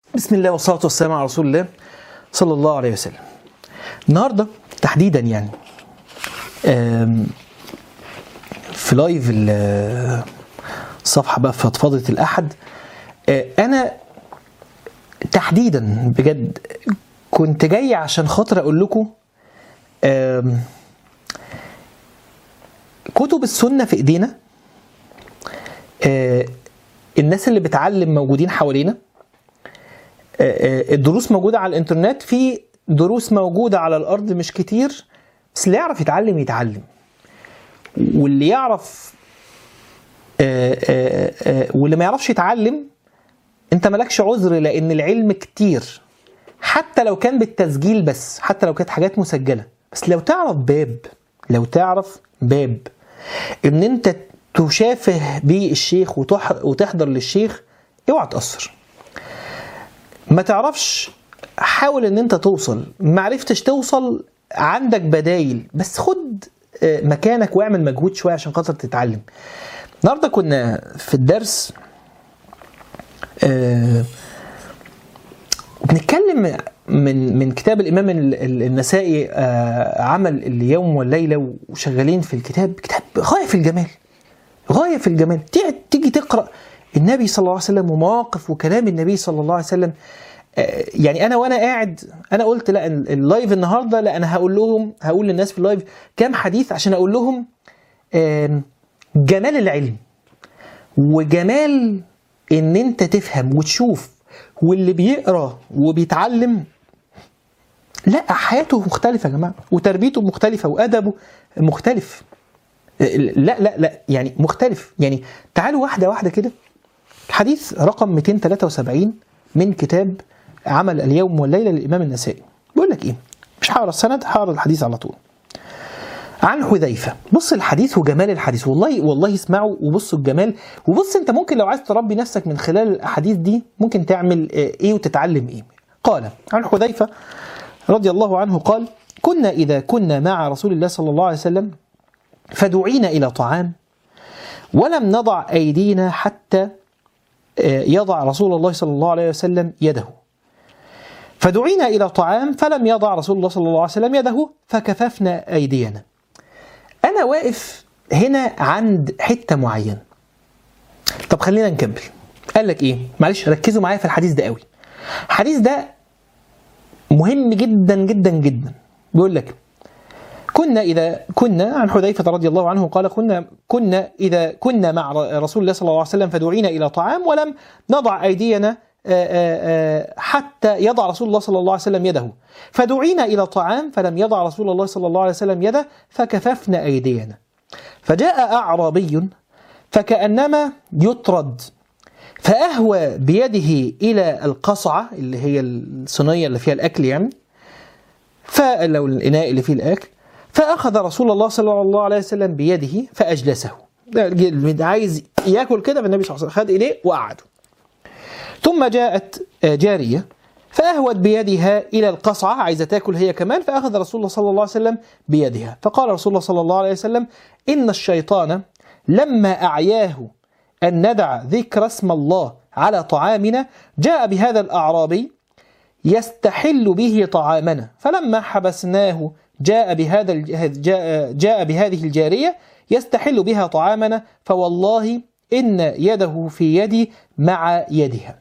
بسم الله والصلاة والسلام على رسول الله صلى الله عليه وسلم النهاردة تحديدا يعني آم، في لايف ال- الصفحة بقى في فضفضة الأحد آه، أنا تحديدا بجد كنت جاي عشان خاطر أقول لكم آم، كتب السنة في إيدينا آه، الناس اللي بتعلم موجودين حوالينا آه، آه، الدروس موجودة على الإنترنت في دروس موجودة على الأرض مش كتير بس اللي يعرف يتعلم يتعلم واللي يعرف آه، آه، آه، واللي ما يعرفش يتعلم انت مالكش عذر لان العلم كتير حتى لو كان بالتسجيل بس حتى لو كانت حاجات مسجله بس لو تعرف باب لو تعرف باب ان انت تشافه بيه الشيخ وتح- وتحضر للشيخ اوعى تاثر ما تعرفش حاول ان انت توصل ما عرفتش توصل عندك بدايل بس خد آه، مكانك واعمل مجهود شويه عشان خاطر تتعلم النهارده كنا في الدرس آه، بنتكلم من من كتاب الامام ال- ال- النسائي آه، عمل اليوم والليله وشغالين في الكتاب كتاب غايه في الجمال غايه في الجمال تيجي- تيجي تقرا النبي صلى الله عليه وسلم ومواقف وكلام النبي صلى الله عليه وسلم آه، يعني انا وانا قاعد انا قلت لا ال- اللايف النهارده لا انا هقول لهم هقول للناس في اللايف كام حديث عشان اقول لهم آم، جمال العلم وجمال ان انت تفهم وتشوف واللي بيقرا وبيتعلم لا حياته مختلفه يا جماعه وتربيته مختلفه وادبه مختلف لا لا لا يعني مختلف يعني تعالوا واحده واحده كده حديث رقم 273 من كتاب عمل اليوم والليله للامام النسائي بيقول لك ايه مش هقرا السند هقرا الحديث على طول عن حذيفه بص الحديث وجمال الحديث والله والله اسمعوا وبصوا الجمال وبص انت ممكن لو عايز تربي نفسك من خلال الاحاديث دي ممكن تعمل آه، ايه وتتعلم ايه قال عن حذيفه رضي الله عنه قال كنا اذا كنا مع رسول الله صلى الله عليه وسلم فدعينا الى طعام ولم نضع ايدينا حتى آه، يضع رسول الله صلى الله عليه وسلم يده فدعينا الى طعام فلم يضع رسول الله صلى الله عليه وسلم يده فكففنا ايدينا انا واقف هنا عند حته معينه طب خلينا نكمل قال لك ايه معلش ركزوا معايا في الحديث ده قوي الحديث ده مهم جدا جدا جدا بيقول لك كنا اذا كنا عن حذيفه رضي الله عنه قال كنا كنا اذا كنا مع رسول الله صلى الله عليه وسلم فدعينا الى طعام ولم نضع ايدينا آه، آه، آه، حتى يضع رسول الله صلى الله عليه وسلم يده فدعينا الى طعام فلم يضع رسول الله صلى الله عليه وسلم يده فكففنا ايدينا فجاء اعرابي فكانما يطرد فاهوى بيده الى القصعه اللي هي الصينيه اللي فيها الاكل يعني فلو الإناء اللي فيه الأكل فأخذ رسول الله صلى الله عليه وسلم بيده فأجلسه ده اللي عايز ياكل كده فالنبي صلى الله عليه وسلم خد إيديه وقعده ثم جاءت آه، جارية فأهوت بيدها إلى القصعة عايزة تاكل هي كمان فأخذ رسول الله صلى الله عليه وسلم بيدها فقال رسول الله صلى الله عليه وسلم إن الشيطان لما أعياه أن ندع ذكر اسم الله على طعامنا جاء بهذا الأعرابي يستحل به طعامنا فلما حبسناه جاء بهذا الج- جاء, جاء بهذه الجارية يستحل بها طعامنا فوالله إن يده في يدي مع يدها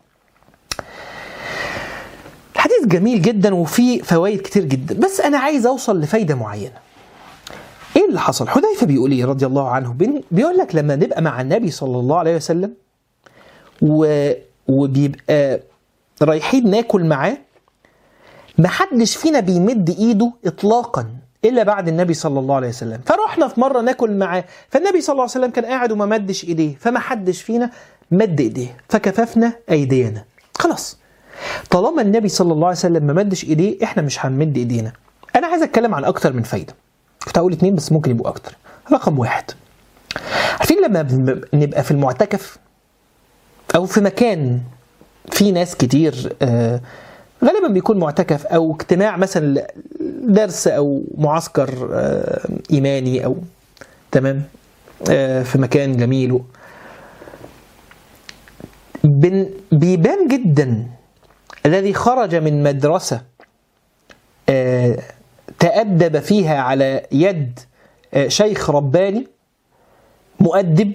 الحديث جميل جدا وفيه فوائد كتير جدا بس أنا عايز أوصل لفايدة معينة إيه اللي حصل؟ حذيفة بيقول إيه رضي الله عنه بين- بيقول لك لما نبقى مع النبي صلى الله عليه وسلم و... وبيبقى رايحين ناكل معاه محدش فينا بيمد ايده اطلاقا الا بعد النبي صلى الله عليه وسلم فرحنا في مره ناكل معاه فالنبي صلى الله عليه وسلم كان قاعد وما مدش ايديه فما حدش فينا مد ايديه فكففنا ايدينا خلاص طالما النبي صلى الله عليه وسلم ما مدش ايديه احنا مش هنمد ايدينا انا عايز اتكلم عن اكتر من فايده كنت هقول اتنين بس ممكن يبقوا اكتر رقم واحد عارفين لما بن- نبقى في المعتكف او في مكان في ناس كتير آه، غالبا بيكون معتكف او اجتماع مثلا درس او معسكر آه، ايماني او تمام آه، في مكان جميل بن- بيبان جدا الذي خرج من مدرسة آه، تأدب فيها على يد آه، شيخ رباني مؤدب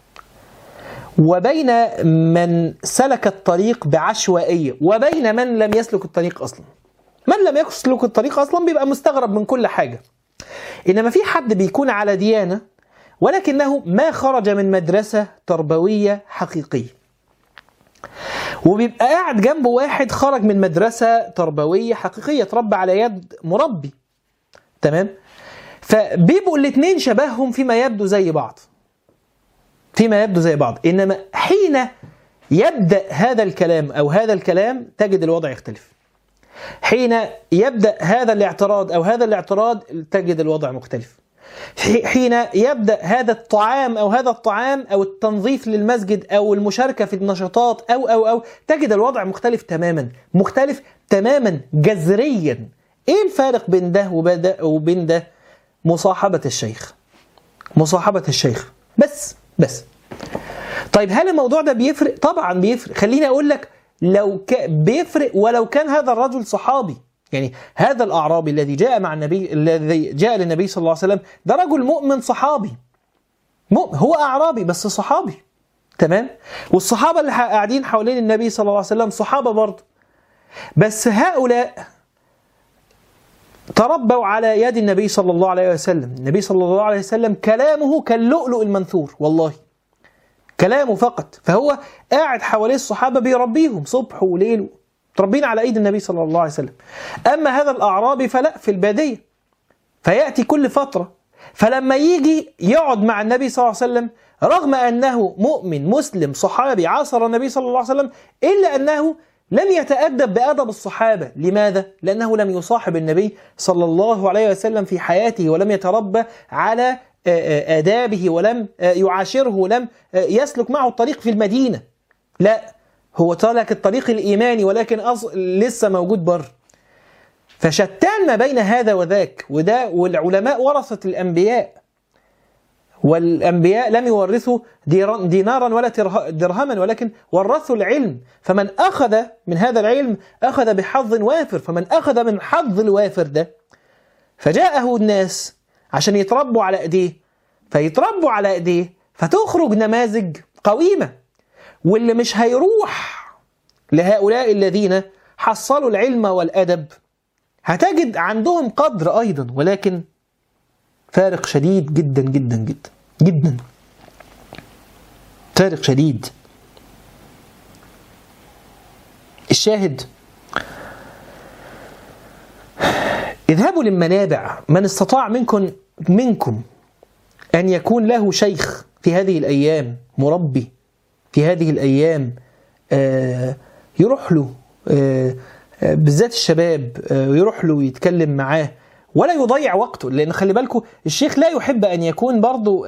وبين من سلك الطريق بعشوائية وبين من لم يسلك الطريق أصلا من لم يسلك الطريق أصلا بيبقى مستغرب من كل حاجة إنما في حد بيكون على ديانة ولكنه ما خرج من مدرسة تربوية حقيقية وبيبقى قاعد جنبه واحد خرج من مدرسة تربوية حقيقية تربى على يد مربي تمام فبيبقوا الاثنين شبههم فيما يبدو زي بعض فيما يبدو زي بعض انما حين يبدا هذا الكلام او هذا الكلام تجد الوضع يختلف حين يبدا هذا الاعتراض او هذا الاعتراض تجد الوضع مختلف حين يبدا هذا الطعام او هذا الطعام او التنظيف للمسجد او المشاركه في النشاطات او او او تجد الوضع مختلف تماما مختلف تماما جذريا ايه الفارق بين ده وبين ده مصاحبه الشيخ مصاحبه الشيخ بس بس طيب هل الموضوع ده بيفرق طبعا بيفرق خليني اقول لك لو ك... بيفرق ولو كان هذا الرجل صحابي يعني هذا الأعرابي الذي جاء مع النبي الذي جاء للنبي صلى الله عليه وسلم ده رجل مؤمن صحابي مؤمن هو أعرابي بس صحابي تمام والصحابة اللي قاعدين حوالين النبي صلى الله عليه وسلم صحابة برضه بس هؤلاء تربوا على يد النبي صلى الله عليه وسلم النبي صلى الله عليه وسلم كلامه كاللؤلؤ المنثور والله كلامه فقط فهو قاعد حواليه الصحابة بيربيهم صبح وليل متربين على ايد النبي صلى الله عليه وسلم اما هذا الاعرابي فلا في الباديه فياتي كل فتره فلما يجي يقعد مع النبي صلى الله عليه وسلم رغم انه مؤمن مسلم صحابي عاصر النبي صلى الله عليه وسلم الا انه لم يتأدب بأدب الصحابة لماذا؟ لأنه لم يصاحب النبي صلى الله عليه وسلم في حياته ولم يتربى على آدابه ولم يعاشره ولم يسلك معه الطريق في المدينة لا هو ترك الطريق الإيماني ولكن أص... لسه موجود بر فشتان ما بين هذا وذاك وده والعلماء ورثة الأنبياء والأنبياء لم يورثوا دينارا ولا درهما ولكن ورثوا العلم فمن أخذ من هذا العلم أخذ بحظ وافر فمن أخذ من حظ الوافر ده فجاءه الناس عشان يتربوا على ايديه فيتربوا على ايديه فتخرج نماذج قويمه واللي مش هيروح لهؤلاء الذين حصلوا العلم والادب هتجد عندهم قدر ايضا ولكن فارق شديد جدا جدا جدا جدا فارق شديد الشاهد اذهبوا للمنابع من استطاع منكم منكم أن يكون له شيخ في هذه الأيام مربي في هذه الأيام يروح له بالذات الشباب يروح له يتكلم معاه ولا يضيع وقته لأن خلي بالكم الشيخ لا يحب أن يكون برضه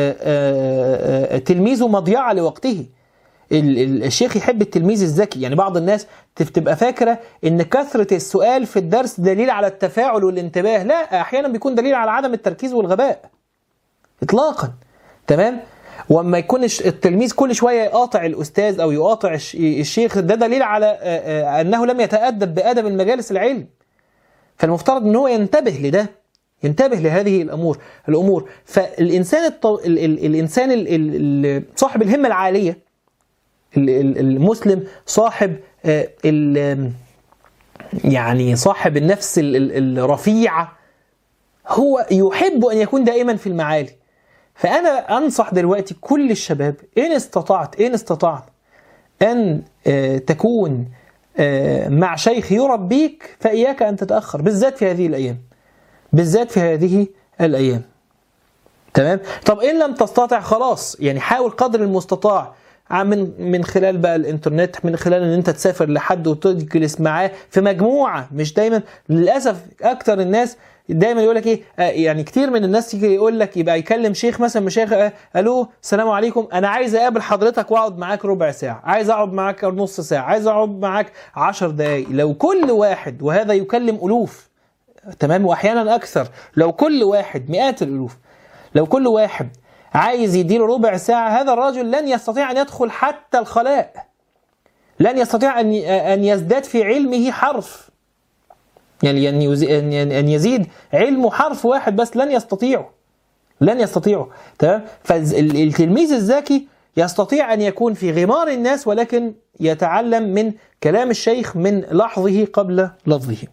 تلميذه مضيعة لوقته الشيخ يحب التلميذ الذكي يعني بعض الناس تبقى فاكرة ان كثرة السؤال في الدرس دليل على التفاعل والانتباه لا احيانا بيكون دليل على عدم التركيز والغباء اطلاقا تمام واما يكون التلميذ كل شويه يقاطع الاستاذ او يقاطع الشيخ ده دليل على انه لم يتادب بادب المجالس العلم فالمفترض ان هو ينتبه لده ينتبه لهذه الامور الامور فالانسان الطو... ال... ال... الانسان ال... ال... صاحب الهمه العاليه المسلم صاحب ال... يعني صاحب النفس الرفيعه هو يحب ان يكون دائما في المعالي فانا انصح دلوقتي كل الشباب ان استطعت ان استطعت ان تكون مع شيخ يربيك فاياك ان تتاخر بالذات في هذه الايام بالذات في هذه الايام تمام طب ان لم تستطع خلاص يعني حاول قدر المستطاع من من خلال بقى الانترنت من خلال ان انت تسافر لحد وتجلس معاه في مجموعه مش دايما للاسف اكتر الناس دايما يقول لك ايه آه يعني كتير من الناس يجي يقول لك يبقى يكلم شيخ مثلا مشايخ آه الو السلام عليكم انا عايز اقابل حضرتك واقعد معاك ربع ساعه عايز اقعد معاك نص ساعه عايز اقعد معاك عشر دقائق لو كل واحد وهذا يكلم الوف تمام واحيانا اكثر لو كل واحد مئات الالوف لو كل واحد عايز يديله ربع ساعه هذا الرجل لن يستطيع ان يدخل حتى الخلاء لن يستطيع أن أن يزداد في علمه حرف يعني أن يزي- أن أن يزيد علمه حرف واحد بس لن يستطيعه لن يستطيعه تمام فالتلميذ الذكي يستطيع أن يكون في غمار الناس ولكن يتعلم من كلام الشيخ من لحظه قبل لفظه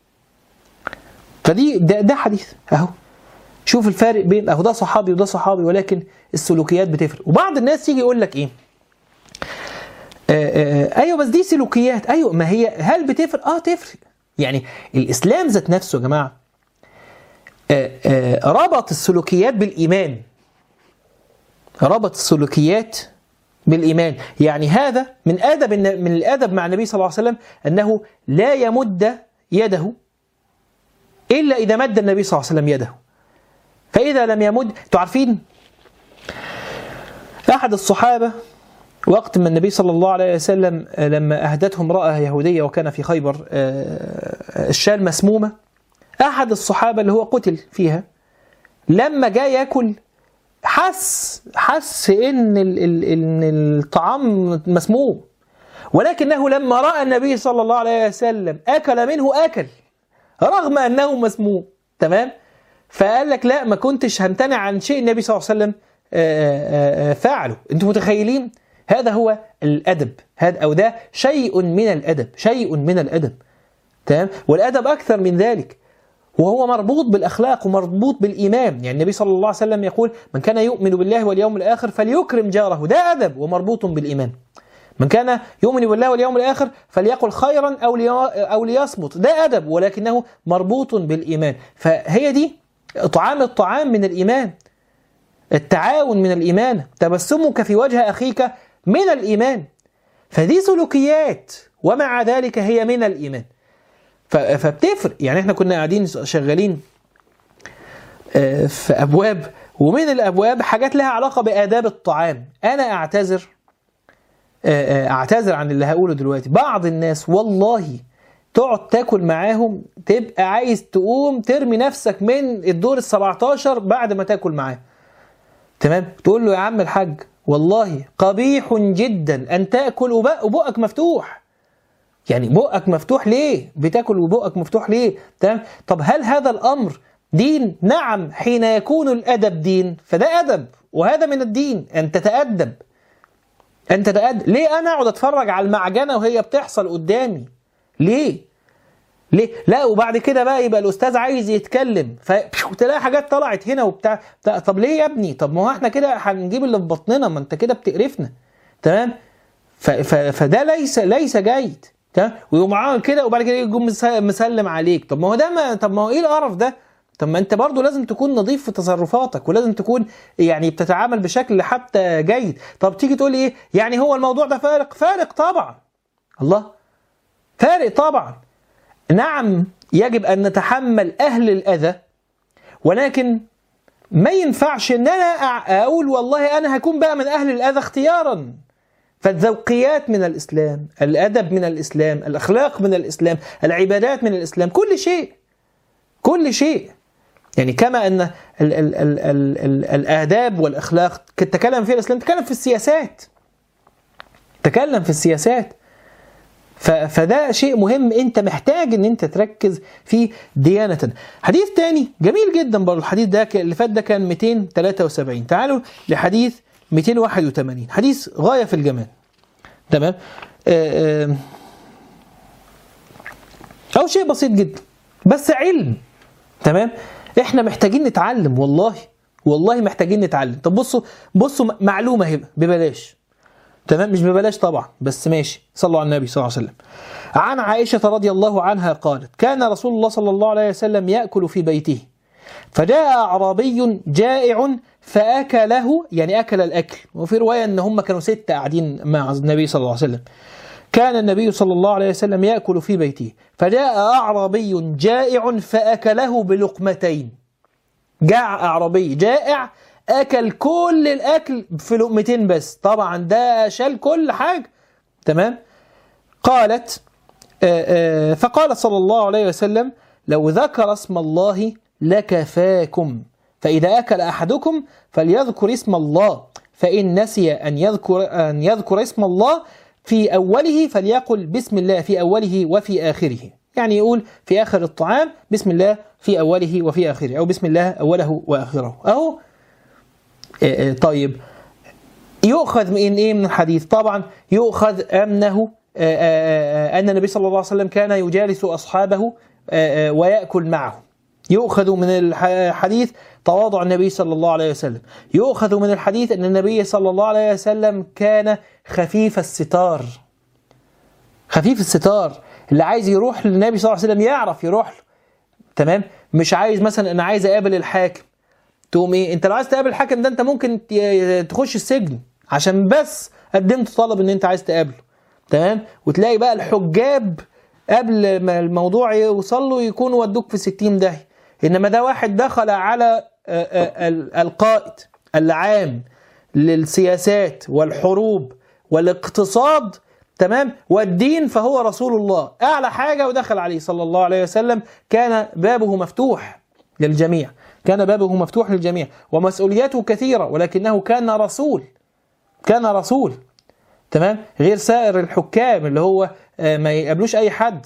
فدي ده, ده حديث اهو شوف الفارق بين اهو ده صحابي وده صحابي ولكن السلوكيات بتفرق وبعض الناس يجي يقول لك ايه آه آه ايوه بس دي سلوكيات ايوه ما هي هل بتفرق اه تفرق يعني الاسلام ذات نفسه يا جماعه آه آه ربط السلوكيات بالايمان ربط السلوكيات بالايمان يعني هذا من ادب الن- من الادب مع النبي صلى الله عليه وسلم انه لا يمد يده الا اذا مد النبي صلى الله عليه وسلم يده فاذا لم يمد تعرفين احد الصحابه وقت ما النبي صلى الله عليه وسلم آه، لما اهدته امراه يهوديه وكان في خيبر آه، الشال مسمومه احد الصحابه اللي هو قتل فيها لما جاء ياكل حس حس ان ال- ال- ان الطعام مسموم ولكنه لما راى النبي صلى الله عليه وسلم اكل منه اكل رغم انه مسموم تمام فقال لك لا ما كنتش همتنع عن شيء النبي صلى الله عليه وسلم آه، آه، آه، فعله انتم متخيلين هذا هو الادب هذا او ده شيء من الادب شيء من الادب تمام والادب اكثر من ذلك وهو مربوط بالاخلاق ومربوط بالايمان يعني النبي صلى الله عليه وسلم يقول من كان يؤمن بالله واليوم الاخر فليكرم جاره ده ادب ومربوط بالايمان من كان يؤمن بالله واليوم الاخر فليقل خيرا او لي او ليصمت ده ادب ولكنه مربوط بالايمان فهي دي طعام الطعام من الايمان التعاون من الايمان تبسمك في وجه اخيك من الايمان فدي سلوكيات ومع ذلك هي من الايمان ف- فبتفرق يعني احنا كنا قاعدين شغالين آه، في ابواب ومن الابواب حاجات لها علاقه باداب الطعام انا اعتذر آه، آه، اعتذر عن اللي هقوله دلوقتي بعض الناس والله تقعد تاكل معاهم تبقى عايز تقوم ترمي نفسك من الدور ال 17 بعد ما تاكل معاه تمام تقول له يا عم الحاج والله قبيح جدا ان تاكل وبق- وبقك مفتوح يعني بقك مفتوح ليه؟ بتاكل وبقك مفتوح ليه؟ تمام؟ طب هل هذا الامر دين؟ نعم حين يكون الادب دين فده ادب وهذا من الدين ان تتادب ان تتادب ليه انا اقعد اتفرج على المعجنه وهي بتحصل قدامي؟ ليه؟ ليه؟ لا وبعد كده بقى يبقى الاستاذ عايز يتكلم فتلاقي حاجات طلعت هنا وبتاع بتاع- طب ليه يا ابني؟ طب ما هو احنا كده هنجيب اللي في بطننا ما انت كده بتقرفنا تمام؟ ف- ف- فده ليس ليس جيد تمام ويقوم عامل كده وبعد كده يقوم مس- مسلم عليك طب ما هو ده ما طب ما هو ايه القرف ده طب ما انت برضه لازم تكون نظيف في تصرفاتك ولازم تكون يعني بتتعامل بشكل حتى جيد طب تيجي تقول لي ايه يعني هو الموضوع ده فارق فارق طبعا الله فارق طبعا نعم يجب ان نتحمل اهل الاذى ولكن ما ينفعش ان انا أع- اقول والله انا هكون بقى من اهل الاذى اختيارا فالذوقيات من الاسلام الادب من الاسلام الاخلاق من الاسلام العبادات من الاسلام كل شيء كل شيء يعني كما ان ال ال ال ال ال الاداب والاخلاق تكلم فيها الاسلام تكلم في السياسات تكلم في السياسات ف- فده شيء مهم انت محتاج ان انت تركز فيه ديانة حديث تاني جميل جدا برضه الحديث ده ك- اللي فات ده كان 273 تعالوا لحديث 281 حديث غاية في الجمال تمام آه، آه، أو شيء بسيط جدا بس علم تمام احنا محتاجين نتعلم والله والله محتاجين نتعلم طب بصوا بصوا م- معلومة اهي ببلاش تمام مش ببلاش طبعا بس ماشي صلوا على النبي صلى الله عليه وسلم عن عائشة رضي الله عنها قالت كان رسول الله صلى الله عليه وسلم يأكل في بيته فجاء أعرابي جائع فأكله يعني أكل الأكل وفي رواية أن هم كانوا ستة قاعدين مع النبي صلى الله عليه وسلم كان النبي صلى الله عليه وسلم يأكل في بيته فجاء أعرابي جائع فأكله بلقمتين جاع أعرابي جائع أكل كل الأكل في لقمتين بس طبعا ده شال كل حاجة تمام قالت آه، آه، فقال صلى الله عليه وسلم لو ذكر اسم الله لكفاكم فإذا أكل أحدكم فليذكر اسم الله فإن نسي أن يذكر أن يذكر اسم الله في أوله فليقل بسم الله في أوله وفي آخره يعني يقول في آخر الطعام بسم الله في أوله وفي آخره أو بسم الله أوله وآخره أو آه، آه، طيب يؤخذ من ايه من الحديث طبعا يؤخذ انه آه، آه، آه، ان النبي صلى الله عليه وسلم كان يجالس اصحابه آه، آه، وياكل معهم يؤخذ من الحديث تواضع النبي صلى الله عليه وسلم يؤخذ من الحديث ان النبي صلى الله عليه وسلم كان خفيف الستار خفيف الستار اللي عايز يروح للنبي صلى الله عليه وسلم يعرف يروح له تمام مش عايز مثلا انا عايز اقابل الحاكم تقوم ايه انت لو عايز تقابل الحاكم ده انت ممكن ت- تخش السجن عشان بس قدمت طلب ان انت عايز تقابله تمام وتلاقي بقى الحجاب قبل ما الموضوع يوصل له يكونوا ودوك في 60 داهيه انما ده واحد دخل على آه، آه، ال- القائد العام للسياسات والحروب والاقتصاد تمام والدين فهو رسول الله اعلى حاجه ودخل عليه صلى الله عليه وسلم كان بابه مفتوح للجميع كان بابه مفتوح للجميع ومسؤولياته كثيره ولكنه كان رسول كان رسول تمام غير سائر الحكام اللي هو آه، ما يقابلوش اي حد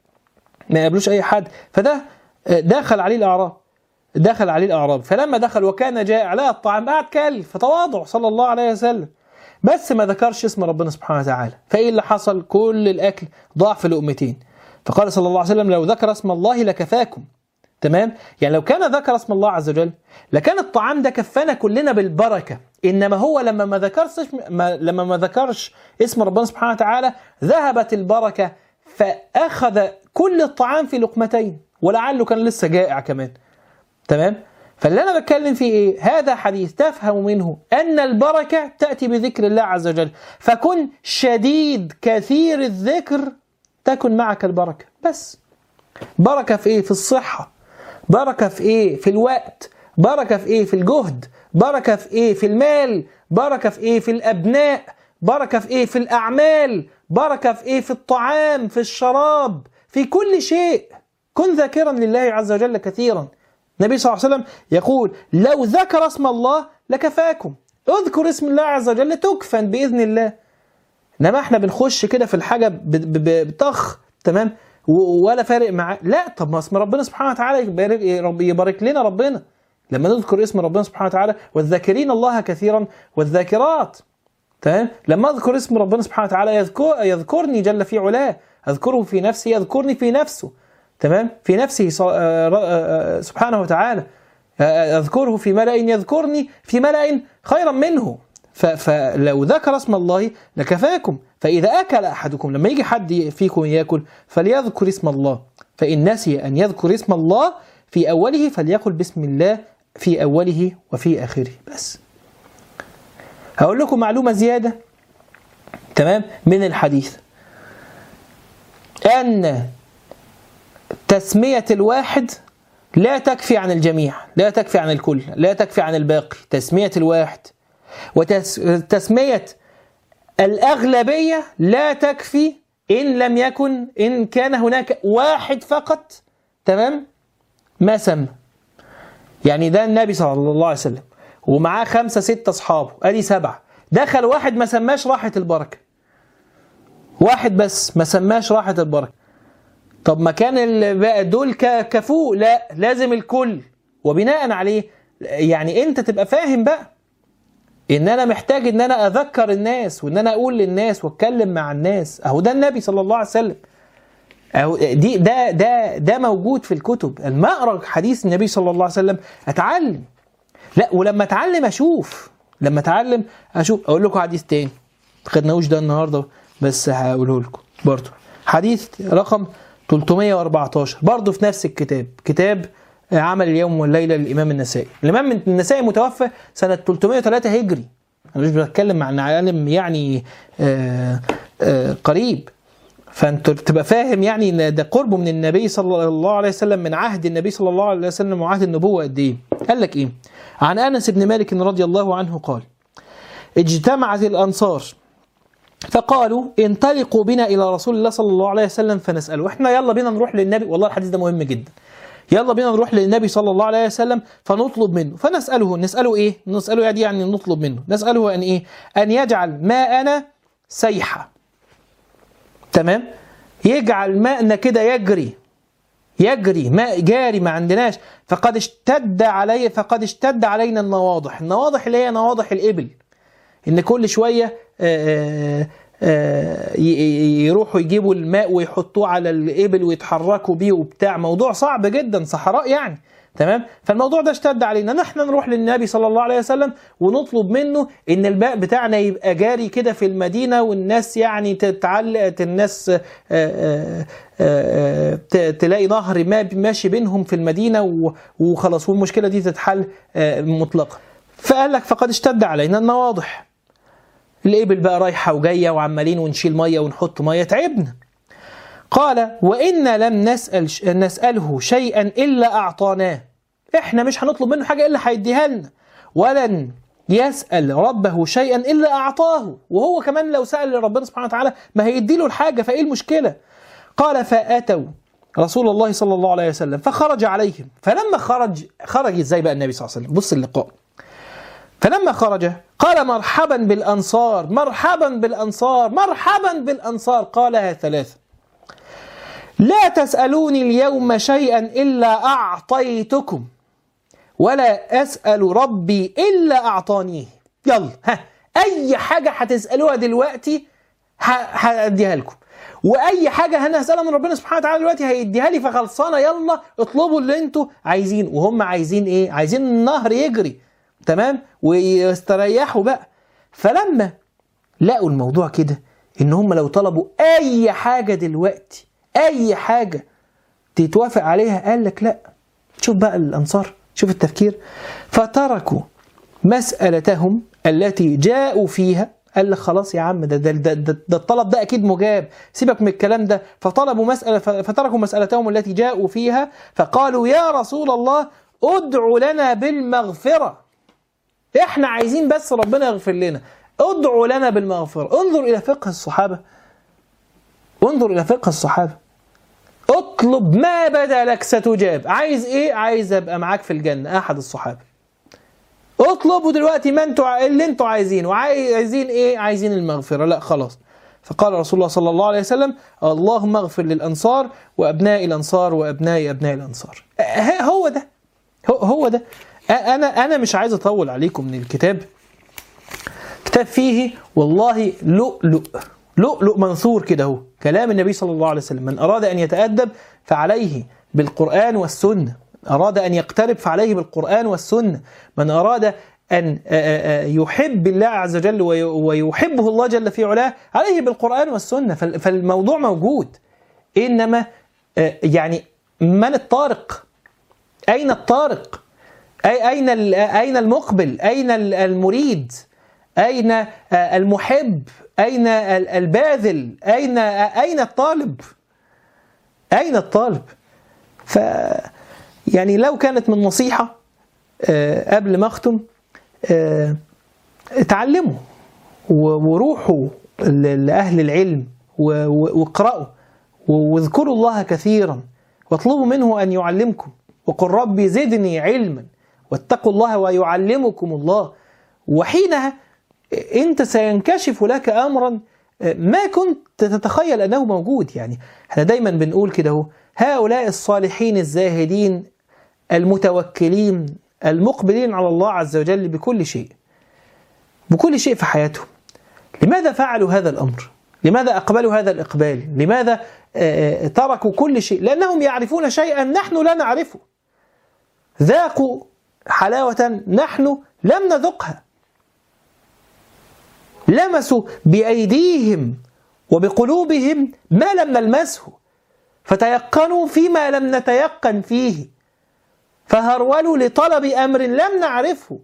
ما يقابلوش اي حد فده آه، دخل عليه الاعراب دخل عليه الاعراب فلما دخل وكان جائع لا الطعام قعد كل فتواضع صلى الله عليه وسلم بس ما ذكرش اسم ربنا سبحانه وتعالى فايه اللي حصل كل الاكل ضاع في لقمتين فقال صلى الله عليه وسلم لو ذكر اسم الله لكفاكم تمام يعني لو كان ذكر اسم الله عز وجل لكان الطعام ده كفانا كلنا بالبركه انما هو لما ما ذكرش ما لما ما ذكرش اسم ربنا سبحانه وتعالى ذهبت البركه فاخذ كل الطعام في لقمتين ولعله كان لسه جائع كمان تمام فاللي انا بتكلم فيه ايه هذا حديث تفهم منه ان البركه تاتي بذكر الله عز وجل فكن شديد كثير الذكر تكن معك البركه بس بركه في ايه في الصحه بركه في ايه في الوقت بركه في ايه في الجهد بركه في ايه في المال بركه في ايه في الابناء بركه في ايه في الاعمال بركه في ايه في الطعام في الشراب في كل شيء كن ذاكرا لله عز وجل كثيرا النبي صلى الله عليه وسلم يقول لو ذكر اسم الله لكفاكم اذكر اسم الله عز وجل تكفن باذن الله انما احنا بنخش كده في الحاجه ب- ب- ب- بطخ تمام و- ولا فارق معاه لا طب ما اسم ربنا سبحانه وتعالى يبارك يرب- يبارك لنا ربنا لما نذكر اسم ربنا سبحانه وتعالى والذاكرين الله كثيرا والذاكرات تمام لما اذكر اسم ربنا سبحانه وتعالى يذكر يذكرني جل في علاه اذكره في نفسي يذكرني في نفسه تمام في نفسه ص- آه، ر- آه، آه، سبحانه وتعالى آه، اذكره في ملأ يذكرني في ملأ خيرا منه ف- فلو ذكر اسم الله لكفاكم فإذا أكل أحدكم لما يجي حد فيكم يأكل فليذكر اسم الله فإن نسي أن يذكر اسم الله في أوله فليقل بسم الله في أوله وفي آخره بس هقول لكم معلومة زيادة تمام من الحديث أن تسمية الواحد لا تكفي عن الجميع لا تكفي عن الكل لا تكفي عن الباقي تسمية الواحد وتسمية الأغلبية لا تكفي إن لم يكن إن كان هناك واحد فقط تمام ما سمى يعني ده النبي صلى الله عليه وسلم ومعاه خمسة ستة أصحابه أدي سبعة دخل واحد ما سماش راحة البركة واحد بس ما سماش راحة البركة طب ما كان ال- بقى دول ك- كفوق لا لازم الكل وبناء عليه يعني انت تبقى فاهم بقى ان انا محتاج ان انا اذكر الناس وان انا اقول للناس واتكلم مع الناس اهو ده النبي صلى الله عليه وسلم أهو دي ده ده ده موجود في الكتب لما اقرا حديث النبي صلى الله عليه وسلم اتعلم لا ولما اتعلم اشوف لما اتعلم اشوف اقول لكم حديث تاني ما خدناهوش ده النهارده بس هقوله لكم برضه حديث رقم 314 برضه في نفس الكتاب كتاب عمل اليوم والليله للامام النسائي الامام النسائي متوفى سنه 303 هجري انا مش بتكلم عن عالم يعني آه آه قريب فانت تبقى فاهم يعني ان ده قربه من النبي صلى الله عليه وسلم من عهد النبي صلى الله عليه وسلم وعهد النبوه قد ايه؟ قال لك ايه؟ عن انس بن مالك رضي الله عنه قال: اجتمعت الانصار فقالوا انطلقوا بنا الى رسول الله صلى الله عليه وسلم فنساله، احنا يلا بينا نروح للنبي والله الحديث ده مهم جدا. يلا بينا نروح للنبي صلى الله عليه وسلم فنطلب منه فنساله نساله ايه؟ نساله يعني يعني نطلب منه، نساله ان ايه؟ ان يجعل ماءنا سيحه تمام يجعل ماءنا كده يجري يجري ماء جاري ما عندناش فقد اشتد علي فقد اشتد علينا النواضح النواضح اللي هي نواضح الإبل إن كل شوية آه، آه، ي- ي- يروحوا يجيبوا الماء ويحطوه على الإبل ويتحركوا بيه وبتاع موضوع صعب جدا صحراء يعني تمام فالموضوع ده اشتد علينا نحن نروح للنبي صلى الله عليه وسلم ونطلب منه ان الماء بتاعنا يبقى جاري كده في المدينه والناس يعني تتعلق الناس آه، آه، آه، ت- تلاقي نهر ماء ماشي بينهم في المدينه و- وخلاص والمشكله دي تتحل آه، مطلقا فقال لك فقد اشتد علينا النواضح الإبل بقى رايحة وجاية وعمالين ونشيل مية ونحط مية تعبنا قال وإن لم نسأل نسأله شيئا إلا أعطاناه إحنا مش هنطلب منه حاجة إلا هيديها لنا ولن يسأل ربه شيئا إلا أعطاه وهو كمان لو سأل ربنا سبحانه وتعالى ما هيدي له الحاجة فإيه المشكلة قال فأتوا رسول الله صلى الله عليه وسلم فخرج عليهم فلما خرج خرج ازاي بقى النبي صلى الله عليه وسلم بص اللقاء فلما خرج قال مرحبا بالأنصار مرحبا بالأنصار مرحبا بالأنصار قالها ثلاثة لا تسألوني اليوم شيئا إلا أعطيتكم ولا أسأل ربي إلا أعطانيه يلا ها أي حاجة هتسألوها دلوقتي ه- هأديها لكم وأي حاجة أنا هسألها من ربنا سبحانه وتعالى دلوقتي هيديها لي فخلصانة يلا اطلبوا اللي انتوا عايزين وهم عايزين إيه؟ عايزين النهر يجري تمام ويستريحوا بقى فلما لقوا الموضوع كده ان هم لو طلبوا اي حاجه دلوقتي اي حاجه تتوافق عليها قال لك لا شوف بقى الانصار شوف التفكير فتركوا مسالتهم التي جاءوا فيها قال لك خلاص يا عم ده ده, ده, ده, ده الطلب ده اكيد مجاب سيبك من الكلام ده فطلبوا مساله فتركوا مسالتهم التي جاءوا فيها فقالوا يا رسول الله ادع لنا بالمغفره احنا عايزين بس ربنا يغفر لنا ادعوا لنا بالمغفرة انظر إلى فقه الصحابة انظر إلى فقه الصحابة اطلب ما بدا لك ستجاب عايز ايه عايز ابقى معاك في الجنة احد الصحابة اطلبوا دلوقتي ما انتوا اللي انتوا عايزينه عايزين ايه عايزين المغفرة لا خلاص فقال رسول الله صلى الله عليه وسلم اللهم اغفر للأنصار وأبناء الأنصار وأبناء أبناء الأنصار ه- هو ده هو- هو ده انا انا مش عايز اطول عليكم من الكتاب كتاب فيه والله لؤلؤ لؤلؤ منثور كده اهو كلام النبي صلى الله عليه وسلم من اراد ان يتادب فعليه بالقران والسنه اراد ان يقترب فعليه بالقران والسنه من اراد ان آه، آه، يحب الله عز وجل وي- ويحبه الله جل في علاه عليه بالقران والسنه فال- فالموضوع موجود انما آه، يعني من الطارق أين الطارق؟ أي أين ال- أين المقبل؟ أين ال- المريد؟ أين آه، المحب؟ أين ال- الباذل؟ أين أين الطالب؟ أين الطالب؟ ف يعني لو كانت من نصيحة آه، قبل ما أختم آه، اتعلموا و- وروحوا ل- لأهل العلم و- و- واقرأوا و- واذكروا الله كثيرا واطلبوا منه أن يعلمكم وقل ربي زدني علما واتقوا الله ويعلمكم الله وحينها أنت سينكشف لك أمرا ما كنت تتخيل أنه موجود يعني احنا دايما بنقول كده اهو هؤلاء الصالحين الزاهدين المتوكلين المقبلين على الله عز وجل بكل شيء بكل شيء في حياتهم لماذا فعلوا هذا الأمر؟ لماذا أقبلوا هذا الإقبال؟ لماذا آه، تركوا كل شيء؟ لأنهم يعرفون شيئا نحن لا نعرفه ذاقوا حلاوة نحن لم نذقها لمسوا بأيديهم وبقلوبهم ما لم نلمسه فتيقنوا فيما لم نتيقن فيه فهرولوا لطلب أمر لم نعرفه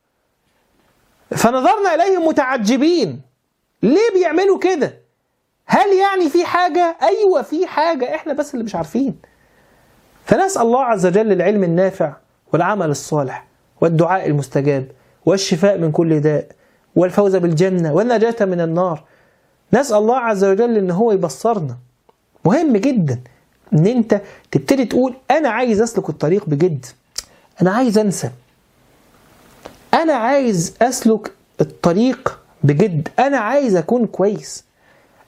فنظرنا إليهم متعجبين ليه بيعملوا كده هل يعني في حاجة أيوة في حاجة إحنا بس اللي مش عارفين فنسأل الله عز وجل العلم النافع والعمل الصالح والدعاء المستجاب والشفاء من كل داء والفوز بالجنة والنجاة من النار نسأل الله عز وجل إن هو يبصرنا مهم جدا إن أنت تبتدي تقول أنا عايز أسلك الطريق بجد أنا عايز أنسى أنا عايز أسلك الطريق بجد أنا عايز أكون كويس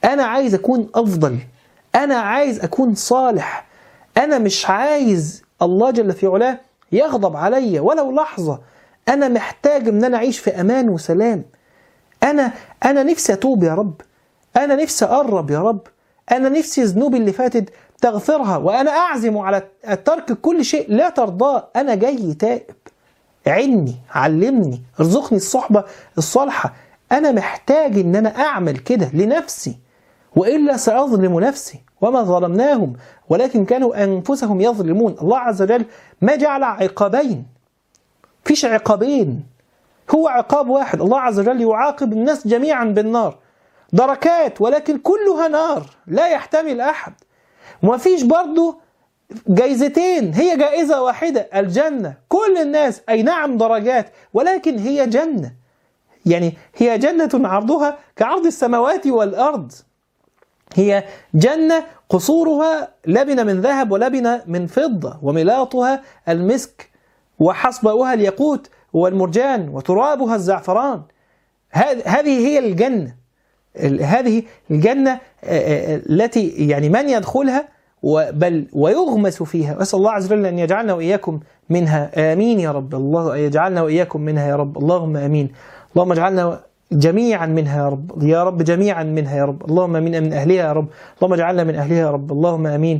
أنا عايز أكون أفضل أنا عايز أكون صالح أنا مش عايز الله جل في علاه يغضب عليا ولو لحظة أنا محتاج إن أنا أعيش في أمان وسلام أنا أنا نفسي أتوب يا رب أنا نفسي أقرب يا رب أنا نفسي ذنوبي اللي فاتت تغفرها وأنا أعزم على ترك كل شيء لا ترضاه أنا جاي تائب عني علمني ارزقني الصحبة الصالحة أنا محتاج إن أنا أعمل كده لنفسي وإلا سأظلم نفسي وما ظلمناهم ولكن كانوا أنفسهم يظلمون الله عز وجل ما جعل عقابين فيش عقابين هو عقاب واحد الله عز وجل يعاقب الناس جميعا بالنار دركات ولكن كلها نار لا يحتمل أحد وما فيش برضه جايزتين هي جائزة واحدة الجنة كل الناس أي نعم درجات ولكن هي جنة يعني هي جنة عرضها كعرض السماوات والأرض هي جنة قصورها لبن من ذهب ولبن من فضة وملاطها المسك وحصباؤها الياقوت والمرجان وترابها الزعفران هذه هي الجنة هذه الجنة التي يعني من يدخلها بل ويغمس فيها أسأل الله عز وجل أن يجعلنا وإياكم منها آمين يا رب الله يجعلنا وإياكم منها يا رب اللهم آمين اللهم اجعلنا جميعا منها يا رب يا رب جميعا منها يا رب اللهم امين من اهلها يا رب اللهم اجعلنا من اهلها يا رب اللهم امين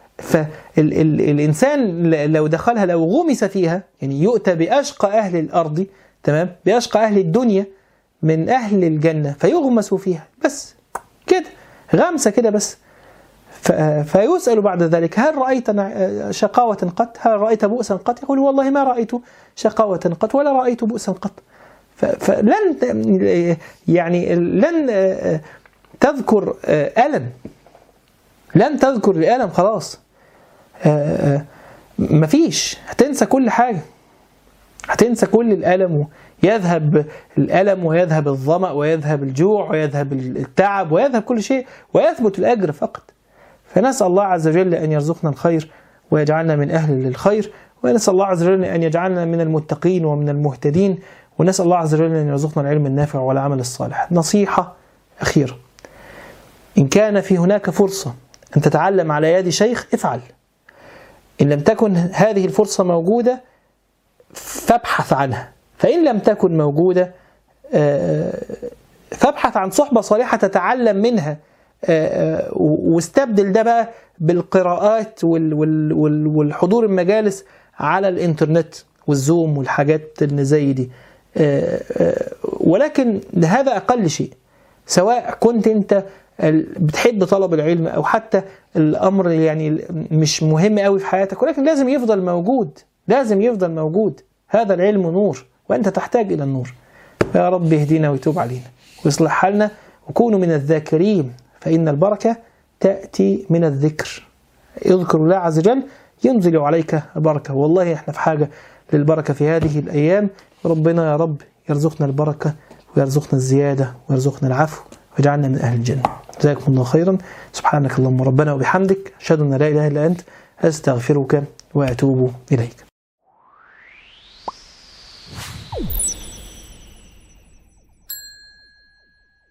فالانسان لو دخلها لو غمس فيها يعني يؤتى باشقى اهل الارض تمام باشقى اهل الدنيا من اهل الجنه فيغمس فيها بس كده غمسه كده بس فيسأل بعد ذلك هل رأيت شقاوة قط هل رأيت بؤسا قط يقول والله ما رأيت شقاوة قط ولا رأيت بؤسا قط فلن يعني لن تذكر ألم لن تذكر الألم خلاص مفيش هتنسى كل حاجة هتنسى كل الألم يذهب الألم ويذهب الظمأ ويذهب الجوع ويذهب التعب ويذهب كل شيء ويثبت الأجر فقط فنسأل الله عز وجل أن يرزقنا الخير ويجعلنا من أهل للخير ونسأل الله عز وجل أن يجعلنا من المتقين ومن المهتدين ونسأل الله عز وجل أن يرزقنا العلم النافع والعمل الصالح نصيحة أخيرة إن كان في هناك فرصة أن تتعلم على يد شيخ افعل إن لم تكن هذه الفرصة موجودة فابحث عنها فإن لم تكن موجودة فابحث عن صحبة صالحة تتعلم منها واستبدل ده بقى بالقراءات والحضور المجالس على الانترنت والزوم والحاجات اللي زي دي ولكن هذا أقل شيء سواء كنت أنت بتحب طلب العلم أو حتى الأمر يعني مش مهم قوي في حياتك ولكن لازم يفضل موجود لازم يفضل موجود هذا العلم نور وأنت تحتاج إلى النور يا رب يهدينا ويتوب علينا ويصلح حالنا وكونوا من الذاكرين فإن البركة تأتي من الذكر اذكر الله عز وجل ينزل عليك بركة والله احنا في حاجة للبركة في هذه الأيام ربنا يا رب يرزقنا البركة ويرزقنا الزيادة ويرزقنا العفو ويجعلنا من أهل الجنة جزاكم الله خيرا سبحانك اللهم ربنا وبحمدك أشهد أن لا إله إلا أنت أستغفرك وأتوب إليك